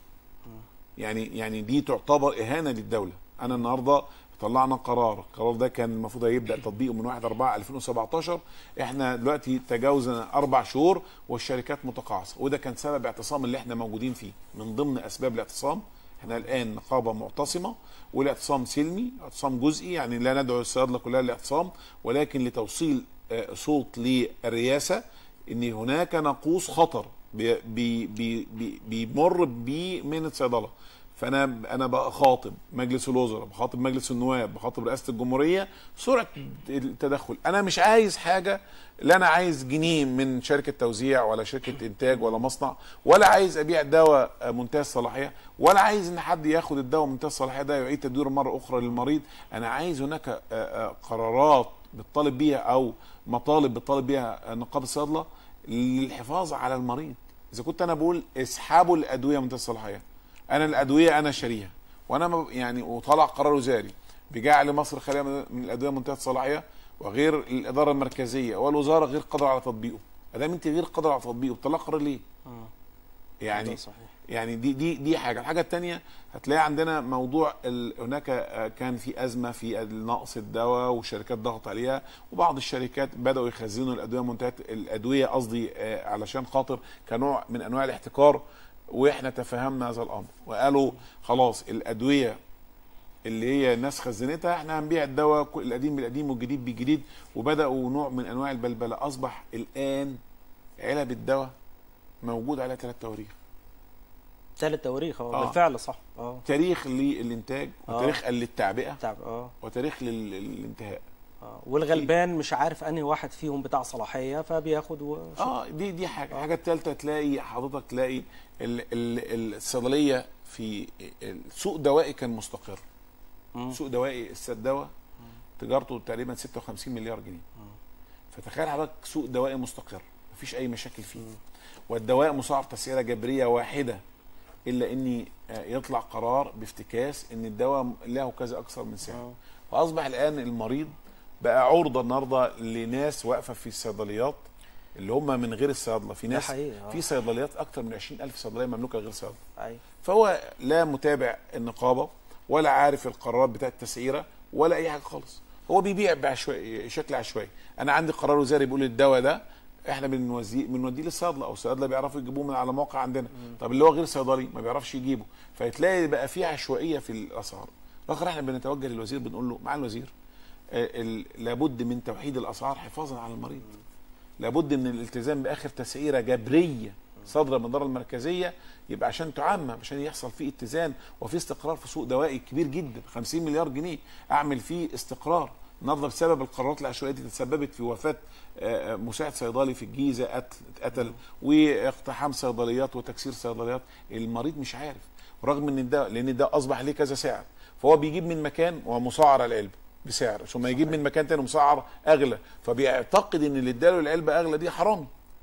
يعني يعني دي تعتبر اهانه للدوله انا النهارده طلعنا قرار القرار ده كان المفروض هيبدا تطبيقه من 1 4 2017 احنا دلوقتي تجاوزنا اربع شهور والشركات متقاعسه وده كان سبب اعتصام اللي احنا موجودين فيه من ضمن اسباب الاعتصام احنا الان نقابه معتصمه والاعتصام سلمي اعتصام جزئي يعني لا ندعو الصيادله كلها للاعتصام ولكن لتوصيل آه، صوت للرئاسه ان هناك نقوص خطر بي بي بي بي بيمر بيه من الصيدله فانا انا بخاطب مجلس الوزراء بخاطب مجلس النواب بخاطب رئاسه الجمهوريه سرعه التدخل انا مش عايز حاجه لا انا عايز جنيه من شركه توزيع ولا شركه انتاج ولا مصنع ولا عايز ابيع دواء منتهي الصلاحيه ولا عايز ان حد ياخد الدواء منتهي الصلاحيه ده يعيد تدويره مره اخرى للمريض انا عايز هناك آه، آه، قرارات بتطالب بيها او مطالب بتطالب بيها نقابه الصيادله للحفاظ على المريض اذا كنت انا بقول اسحبوا الادويه منتهى الصلاحيه انا الادويه انا شاريها وانا ما ب- يعني وطلع قرار وزاري بجعل مصر خاليه من من الادويه منتهى الصلاحيه وغير الاداره المركزيه والوزاره غير قادره على تطبيقه ادام انت غير قادره على تطبيقه بتطلع قرار ليه؟ يعني ده صحيح. يعني دي دي دي حاجه الحاجه الثانيه هتلاقي عندنا موضوع ال... هناك آه، كان في ازمه في نقص الدواء والشركات ضغط عليها وبعض الشركات بداوا يخزنوا الادويه منتهيه الادويه قصدي آه، علشان خاطر كنوع من انواع الاحتكار واحنا تفهمنا هذا الامر وقالوا خلاص الادويه اللي هي الناس خزنتها احنا هنبيع الدواء كل- القديم بالقديم والجديد بالجديد وبداوا نوع من انواع البلبله اصبح الان علب الدواء موجود عليها ثلاث تواريخ ثالث تواريخ اه آه. بالفعل صح اه تاريخ للانتاج آه. وتاريخ للتعبئه تعب اه وتاريخ لل- للانتهاء آه. والغلبان مش عارف انهي واحد فيهم بتاع صلاحيه فبياخد و... اه دي دي حاجه الحاجه الثالثه تلاقي حضرتك تلاقي ال- ال- الصيدليه في السوق دوائي كان مستقر مم. سوق دوائي السدوه تجارته تقريبا 56 مليار جنيه فتخيل حضرتك سوق دوائي مستقر مفيش اي مشاكل فيه والدواء مسعر تسعيره جبريه واحده الا ان آه، يطلع قرار بافتكاس ان الدواء له كذا اكثر من سعر آه. فاصبح الان المريض بقى عرضه النهارده لناس واقفه في الصيدليات اللي هم من غير الصيادله في ده ناس حقيقي، آه. في صيدليات اكثر من 20000 صيدليه مملوكه غير صيادله ايوه فهو لا متابع النقابه ولا عارف القرارات بتاعه التسعيره ولا اي حاجه خالص هو بيبيع بعشوائي شكل عشوائي انا عندي قرار وزاري بيقول الدواء ده احنا بنوزيه بنوديه للصيادله او الصيادله بيعرفوا يجيبوه من على موقع عندنا طب اللي هو غير صيدلي ما بيعرفش يجيبه فتلاقي بقى في عشوائيه في الاسعار الاخر احنا بنتوجه للوزير بنقول له مع الوزير آه، ال- لابد من توحيد الاسعار حفاظا على المريض لابد من الالتزام باخر تسعيره جبريه صادره من الاداره المركزيه يبقى عشان تعمم عشان يحصل فيه اتزان وفي استقرار في سوق دوائي كبير جدا 50 مليار جنيه اعمل فيه استقرار النهارده بسبب القرارات العشوائيه دي تسببت في وفاه آه، آه، مساعد صيدلي في الجيزه قتل اتقتل واقتحام صيدليات وتكسير صيدليات المريض مش عارف رغم ان ده لان ده اصبح ليه كذا سعر فهو بيجيب من مكان ومسعر العلبه بسعر ثم يجيب من مكان تاني مسعر اغلى فبيعتقد ان اللي اداله العلبه اغلى دي حرامي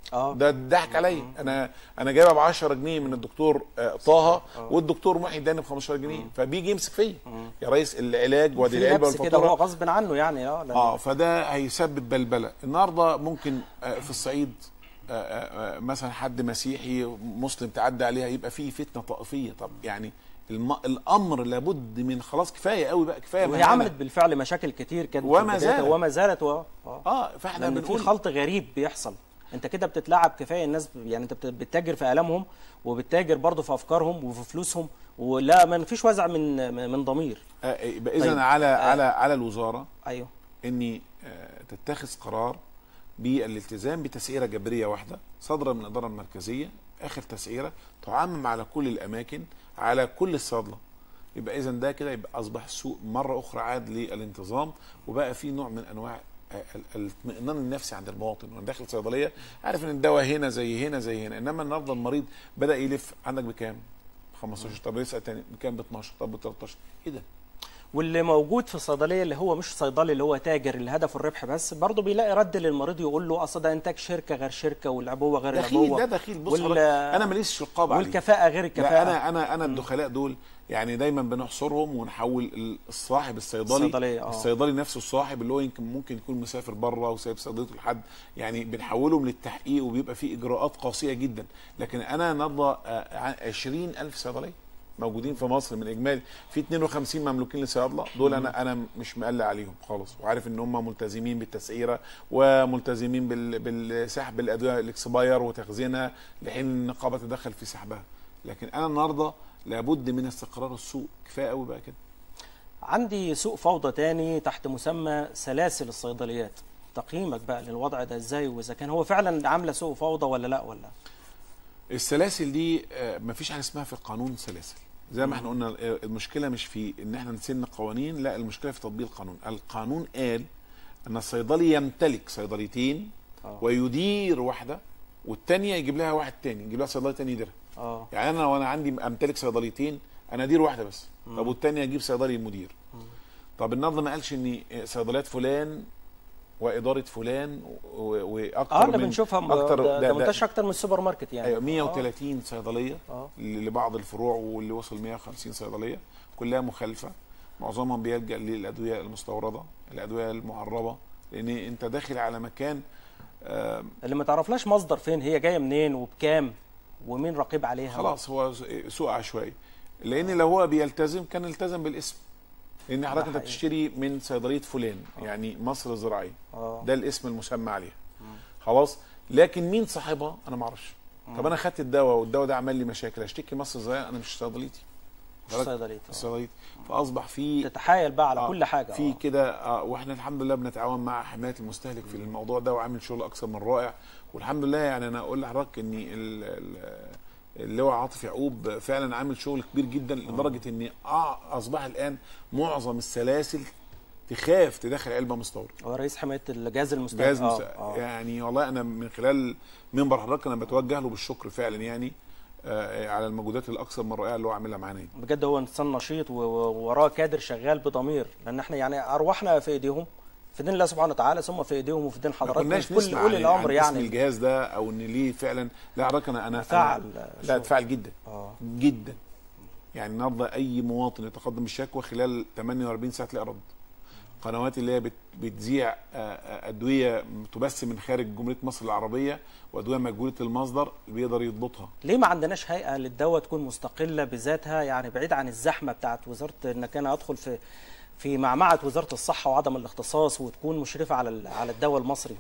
اه ده ضحك عليا انا انا جايبها ب 10 جنيه من الدكتور آه، طه والدكتور محي اداني ب 15 جنيه فبيجي يمسك فيا يا ريس العلاج وادي في العلبه لبس كده هو والفاتوره غصب عنه يعني اه لأن- اه فده هيسبب بلبله النهارده ممكن آه، في الصعيد آه، آه، آه، مثلا حد مسيحي مسلم تعدى عليها يبقى فيه فتنه طائفيه طب يعني الم... الامر لابد من خلاص كفايه قوي بقى كفايه وهي مهانة. عملت بالفعل مشاكل كتير كانت في وما بدايتها زالت. وما زالت و... اه اه فاحنا لان في بنقول خلط غريب بيحصل انت كده بتتلاعب كفايه الناس ب- يعني انت بت- بتتاجر في الامهم وبتتاجر برضه في افكارهم وفي فلوسهم ولا ما فيش وزع من من ضمير آه يبقى اذا طيب. على آه. على على الوزاره ايوه ان آه، تتخذ قرار بالالتزام بتسعيره جبريه واحده صادره من الاداره المركزيه اخر تسعيره تعمم على كل الاماكن على كل الصيادله يبقى اذا ده كده يبقى اصبح السوق مره اخرى عاد للانتظام وبقى في نوع من انواع آه، ال- الاطمئنان النفسي عند المواطن وانا داخل صيدليه عارف ان الدواء هنا زي هنا زي هنا انما النهارده المريض بدا يلف عندك بكام 15 طب يسال تاني بكام ب 12 طب ب 13 ايه ده واللي موجود في الصيدليه اللي هو مش صيدلي اللي هو تاجر اللي هدفه الربح بس برضه بيلاقي رد للمريض يقول له اصل ده انتاج شركه غير شركه والعبوه غير دخيل العبوه ده دخيل بص وال- حضرتك، انا ماليش رقابه عليه والكفاءه غير لا الكفاءه انا انا انا الدخلاء دول يعني دايما بنحصرهم ونحول ال- الصاحب الصيدلي الصيدلية، آه. الصيدلي نفسه الصاحب اللي هو يمكن ممكن يكون مسافر بره وسايب صيدليته لحد يعني بنحولهم للتحقيق وبيبقى في اجراءات قاسيه جدا لكن انا نضى 20000 صيدليه موجودين في مصر من اجمالي في 52 مملوكين لصيادله دول انا انا مش مقلق عليهم خالص وعارف ان هم ملتزمين بالتسعيره وملتزمين بال- بالسحب الادويه الاكسباير وتخزينها لحين النقابه تدخل في سحبها لكن انا النهارده لابد من استقرار السوق كفايه قوي بقى كده عندي سوق فوضى تاني تحت مسمى سلاسل الصيدليات تقييمك بقى للوضع ده ازاي واذا كان هو فعلا عامله سوق فوضى ولا لا ولا السلاسل دي آه، مفيش حاجه اسمها في القانون سلاسل زي ما احنا قلنا آه، المشكله مش في ان احنا نسن قوانين لا المشكله في تطبيق القانون القانون قال ان الصيدلي يمتلك صيدليتين آه. ويدير واحده والتانية يجيب لها واحد تاني يجيب لها صيدلي تاني يديرها اه يعني انا وانا عندي امتلك صيدليتين انا ادير واحده بس طب والتانية اجيب صيدلي مدير طب النهارده ما قالش ان صيدليات فلان واداره فلان و- و- واكتر اه احنا من بنشوفها م- اكتر ده, ده- ده ده- منتشر اكتر من السوبر ماركت يعني ايوه 130 صيدليه اه لبعض الفروع واللي وصل 150 صيدليه كلها مخالفه معظمهم بيلجا للادويه المستورده الادويه المعربه لان انت داخل على مكان آه اللي ما تعرفلاش مصدر فين هي جايه منين وبكام ومين رقيب عليها خلاص هو سوق عشوائي لان لو هو بيلتزم كان التزم بالاسم لان حضرتك انت حقيقي. بتشتري من صيدليه فلان يعني مصر الزراعيه اه ده الاسم المسمى عليها خلاص لكن مين صاحبها انا ما اعرفش طب انا خدت الدواء والدواء ده عمل لي مشاكل اشتكي مصر الزراعيه انا مش صيدليتي مش حضرتك- صيدليه آه. صيدليتي فاصبح في تتحايل بقى على آه، كل حاجه في آه. كده آه، واحنا الحمد لله بنتعاون مع حمايه المستهلك في الموضوع ده وعامل شغل اكثر من رائع والحمد لله يعني انا اقول لحضرتك ان ال- ال- اللواء عاطف يعقوب فعلا عامل شغل كبير جدا لدرجه ان آه، اصبح الان معظم السلاسل تخاف تدخل علبه مستورده هو رئيس حمايه الجهاز المستهلك جهاز آه. مست... آه. يعني والله انا من خلال منبر حضرتك انا بتوجه له بالشكر فعلا يعني آه على المجهودات الاكثر من رائعه اللي هو عاملها معانا دي. بجد هو انسان نشيط و- و- ووراه كادر شغال بضمير لان احنا يعني ارواحنا في ايديهم في دين الله سبحانه وتعالى ثم في ايديهم وفي دين ما حضراتكم كناش في كل نسمع اولي عن- الامر عن اسم يعني الجهاز ده او ان ليه فعلا لا حضرتك انا انا فعل أنا- لا اتفعل جدا اه جدا يعني النهارده اي مواطن يتقدم بالشكوى خلال 48 ساعه تلاقي رد قنوات اللي هي بت- بتذيع آه، آه، ادويه تبث من خارج جمهوريه مصر العربيه وادويه مجهوله المصدر بيقدر يضبطها ليه ما عندناش هيئه للدواء تكون مستقله بذاتها يعني بعيد عن الزحمه بتاعت وزاره انك انا ادخل في في معمعه وزاره الصحه وعدم الاختصاص وتكون مشرفه على ال- على الدواء المصري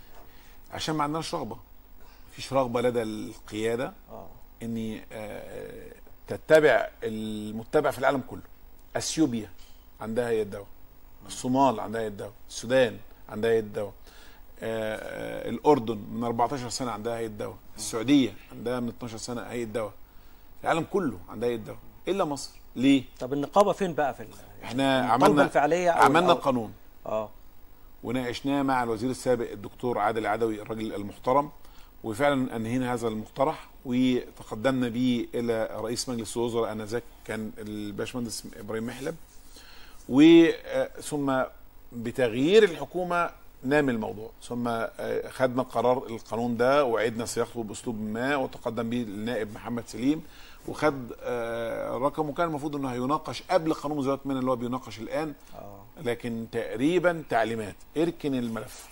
عشان ما عندناش رغبه مفيش رغبه لدى القياده اه ان آه، تتبع المتبع في العالم كله اثيوبيا عندها هيئه دواء الصومال عندها هيئه دواء السودان عندها هيئه دواء آه، آه، الاردن من 14 سنه عندها هيئه دواء السعوديه عندها من 12 سنه هيئه دواء العالم كله عندها هيئه دواء الا مصر ليه طب النقابه فين بقى في ال- احنا الطلبة عملنا الفعليه أو- عملنا أو- القانون اه وناقشناه مع الوزير السابق الدكتور عادل عدوي الراجل المحترم وفعلا انهينا هذا المقترح وتقدمنا به الى رئيس مجلس الوزراء انذاك كان الباشمهندس ابراهيم محلب وثم بتغيير الحكومه نام الموضوع ثم آه، خدنا قرار القانون ده وعدنا صياغته باسلوب ما وتقدم به النائب محمد سليم وخد آه، رقم وكان المفروض انه هيناقش قبل قانون وزاره المال اللي هو بيناقش الان لكن تقريبا تعليمات اركن الملف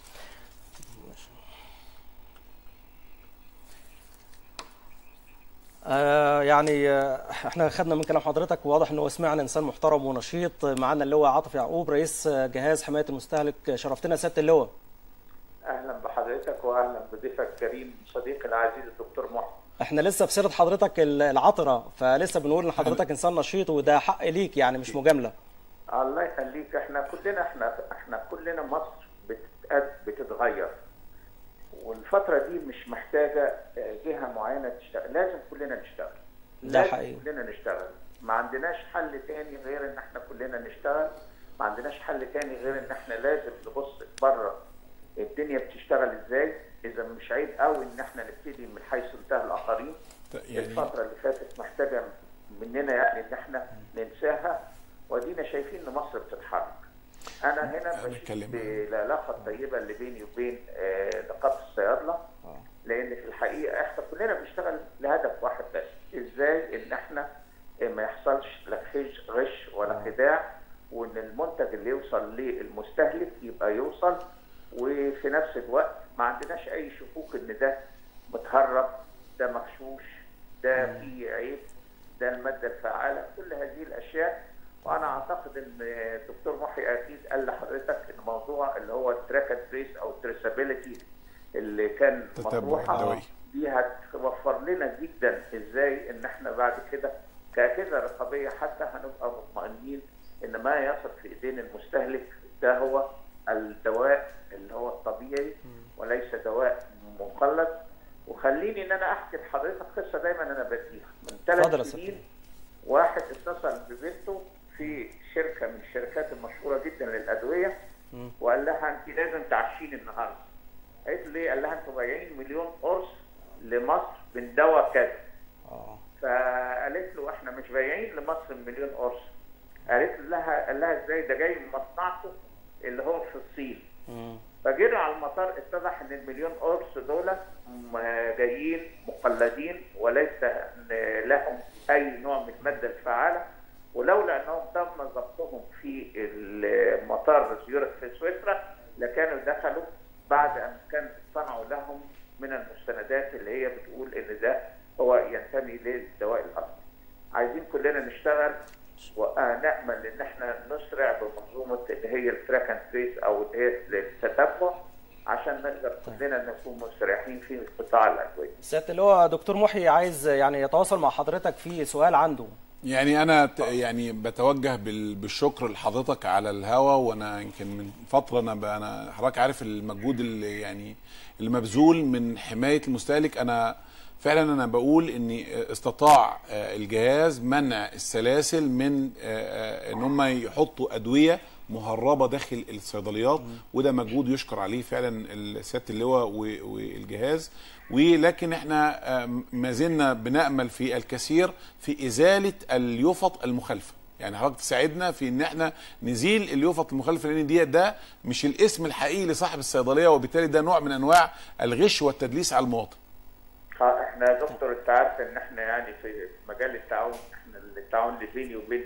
آه يعني آه احنا خدنا من كلام حضرتك واضح انه سمعنا انسان محترم ونشيط معانا اللواء عاطف يعقوب رئيس آه، جهاز حمايه المستهلك شرفتنا سياده اللواء اهلا بحضرتك واهلا بضيفك الكريم صديقي العزيز الدكتور محمد احنا لسه في سيره حضرتك ال- العطره فلسه بنقول ان حضرتك انسان نشيط وده حق ليك يعني مش مجامله الله يخليك احنا كلنا احنا احنا كلنا مصر بتتقد بتتغير والفتره دي مش محتاجه آه، جهه معينه تشتغل لازم كلنا نشتغل ده لازم حقيقي. كلنا نشتغل ما عندناش حل تاني غير ان احنا كلنا نشتغل ما عندناش حل تاني غير ان احنا لازم نبص بره الدنيا بتشتغل ازاي اذا مش عيب قوي ان احنا نبتدي من حيث انتهى الاخرين يعني الفترة اللي فاتت محتاجة مننا يعني ان احنا ننساها ودينا شايفين ان مصر بتتحرك. انا هنا هنتكلم. بشيد بالعلاقة الطيبة اللي بيني وبين آه، نقابة الصيادلة لان في الحقيقة احنا كلنا بنشتغل لهدف واحد بس ازاي ان احنا آه، ما يحصلش لا غش غش ولا خداع وان المنتج اللي يوصل للمستهلك يبقى يوصل وفي نفس الوقت ما عندناش اي شكوك ان ده متهرب ده مغشوش ده فيه عيب ده الماده الفعاله كل هذه الاشياء وانا اعتقد ان الدكتور محي اكيد قال لحضرتك ان موضوع اللي هو التراك اند تريس او التريسابيلتي اللي كان تتبع مطروحه الدوائي. دي هتوفر لنا جدا ازاي ان احنا بعد كده كاجهزه رقابيه حتى هنبقى مطمئنين ان ما يصل في ايدين المستهلك ده هو الدواء اللي هو الطبيعي وليس دواء مخلط وخليني ان انا احكي لحضرتك قصه دايما انا بديها من اتفضل يا ثلاث سيدي. سنين واحد اتصل ببنته في شركه من الشركات المشهوره جدا للادويه وقال لها انت لازم تعشيني النهارده قالت له ليه؟ قال لها انتوا بايعين مليون قرص لمصر من دواء كذا اه فقالت له احنا مش بايعين لمصر مليون قرص قالت لها قال لها ازاي ده جاي من مصنعكم اللي هو في الصين مم. فجينا على المطار اتضح ان المليون قرص دول م- جايين مقلدين وليس ن- لهم اي نوع من الماده الفعاله ولولا انهم تم ضبطهم في المطار زيورخ في سويسرا لكانوا دخلوا بعد ان كان صنعوا لهم من المستندات اللي هي بتقول ان ده هو ينتمي للدواء الاصلي. عايزين كلنا نشتغل ونامل ان احنا نسرع بمنظومه اللي هي التراك اند تريس او اللي هي التتبع عشان نقدر كلنا نكون مستريحين في قطاع الادويه. سياده اللواء دكتور محي عايز يعني يتواصل مع حضرتك في سؤال عنده يعني انا ت- يعني بتوجه بال- بالشكر لحضرتك على الهوا وانا يمكن من فتره انا ب- انا حضرتك عارف المجهود اللي يعني اللي مبذول من حمايه المستهلك انا فعلا انا بقول ان استطاع آه، الجهاز منع السلاسل من آه، آه، ان هم يحطوا ادويه مهربه داخل الصيدليات وده مجهود يشكر عليه فعلا سياده اللواء و- والجهاز ولكن احنا آه، ما زلنا بنامل في الكثير في ازاله اليفط المخالفه يعني حضرتك تساعدنا في ان احنا نزيل اليفط المخالفه لان دي ده مش الاسم الحقيقي لصاحب الصيدليه وبالتالي ده نوع من انواع الغش والتدليس على المواطن اه احنا يا دكتور انت عارف ان احنا يعني في مجال التعاون احنا التعاون اللي بيني وبين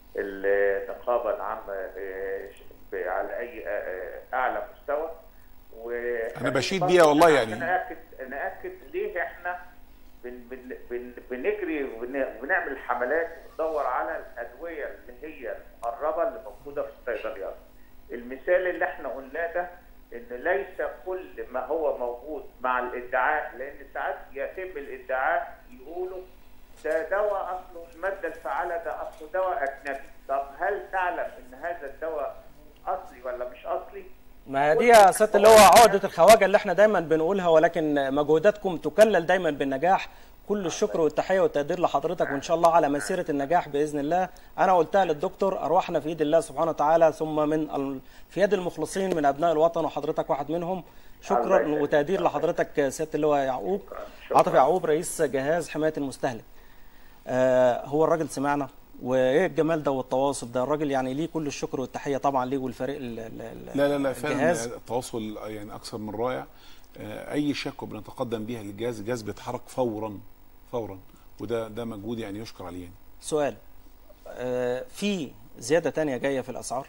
النقابه العامه آه، ب- على اي آه، اعلى مستوى و أنا بشيد بيها والله يعني. ناكد ناكد ليه احنا بن بن بن بنجري وبنعمل حملات وندور على الادويه اللي هي المقربه اللي موجوده في الصيدليات. المثال اللي احنا قلناه ده ان ليس كل ما هو موجود مع الادعاء لان ساعات يتم الادعاء يقولوا ده دواء اصله الماده الفعاله ده اصله دواء اجنبي، طب هل تعلم ان هذا الدواء اصلي ولا مش اصلي؟ ما دي يا سياده اللواء عقده الخواجه اللي احنا دايما بنقولها ولكن مجهوداتكم تكلل دايما بالنجاح كل الشكر والتحيه والتقدير لحضرتك وان شاء الله على مسيره النجاح باذن الله انا قلتها للدكتور ارواحنا في ايد الله سبحانه وتعالى ثم من ال- في يد المخلصين من ابناء الوطن وحضرتك واحد منهم الله شكرا يخليك. وتقدير لحضرتك سياده اللواء يعقوب شكراً. عاطف يعقوب رئيس جهاز حمايه المستهلك آه هو الراجل سمعنا وايه الجمال ده والتواصل ده الراجل يعني ليه كل الشكر والتحيه طبعا ليه والفريق ال- ال- ال- لا لا لا فعلا الجهاز التواصل يعني اكثر من رائع آه، اي شكوى بنتقدم بيها للجهاز الجهاز بيتحرك فورا فورا وده ده مجهود يعني يشكر عليه يعني. سؤال آه، في زياده تانية جايه في الاسعار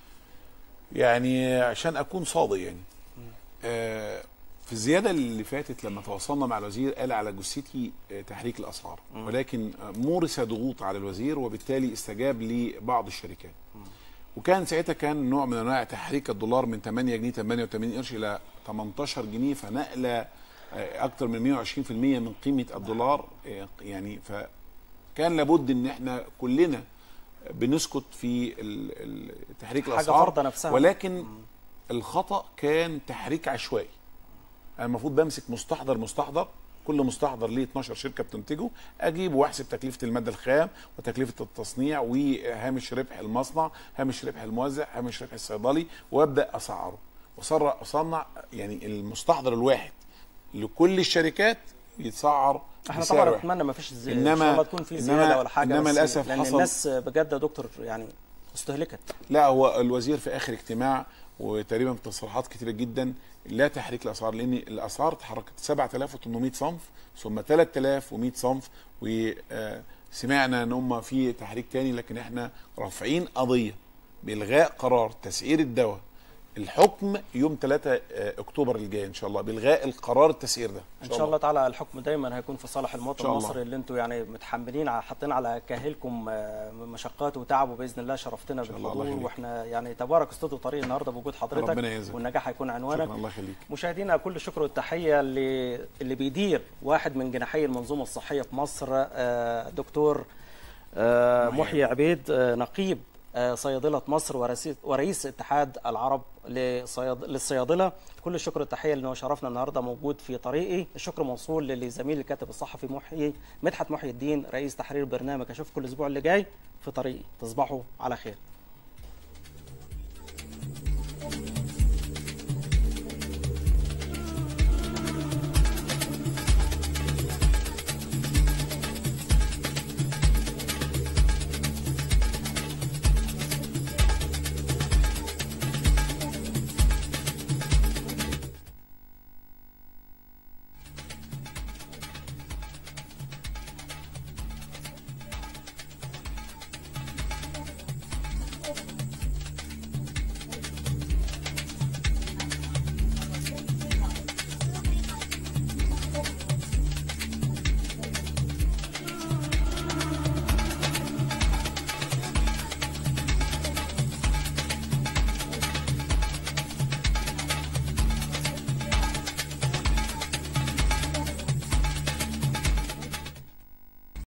يعني عشان اكون صادق يعني آه، في الزياده اللي فاتت لما تواصلنا مع الوزير قال على جثتي آه، تحريك الاسعار ولكن آه، مورس ضغوط على الوزير وبالتالي استجاب لبعض الشركات وكان ساعتها كان نوع من انواع تحريك الدولار من 8 جنيه 88 قرش الى 18 جنيه فنقله آه، اكثر من 120% من قيمه الدولار آه، يعني فكان لابد ان احنا كلنا بنسكت في ال- ال- تحريك حاجة الاسعار فرضة نفسها. ولكن الخطا كان تحريك عشوائي انا المفروض بمسك مستحضر مستحضر كل مستحضر ليه 12 شركه بتنتجه اجيب واحسب تكلفه الماده الخام وتكلفه التصنيع وهامش ربح المصنع هامش ربح الموزع هامش ربح الصيدلي وابدا اسعره واصنع اصنع يعني المستحضر الواحد لكل الشركات يتسعر احنا بسعر طبعا واحد. نتمنى ما فيش زي... إنما- ان شاء الله تكون في إنما- زياده ولا حاجه إنما بس للأسف لان حصل- الناس بجد يا دكتور يعني استهلكت لا هو الوزير في اخر اجتماع وتقريبا في تصريحات كتيره جدا لا تحريك الاسعار لان الاسعار اتحركت 7800 صنف ثم 3100 صنف وسمعنا ان هم في تحريك تاني لكن احنا رافعين قضيه بالغاء قرار تسعير الدواء الحكم يوم 3 اكتوبر الجاي ان شاء الله بالغاء القرار التسعير ده ان شاء الله تعالى الحكم دايما هيكون في صالح المواطن شاء الله. المصري اللي انتم يعني متحملين ع- حاطين على كاهلكم آه، مشقات وتعب وباذن الله شرفتنا شاء الله، الله بالحضور يخليك. واحنا يعني تبارك استوديو طريق النهارده بوجود حضرتك ربنا يعزك. والنجاح هيكون عنوانك شكرا الله يخليك مشاهدينا كل الشكر والتحيه اللي اللي بيدير واحد من جناحي المنظومه الصحيه في مصر آه، دكتور آه، محيي محيي عبيد آه، نقيب آه، صيادله مصر ورئيس ورئيس اتحاد العرب لصياد- للصيادله كل الشكر والتحيه لانه شرفنا النهارده موجود في طريقي الشكر موصول لزميل الكاتب الصحفي محيي مدحت محي الدين رئيس تحرير برنامج اشوفكم الاسبوع اللي جاي في طريقي تصبحوا على خير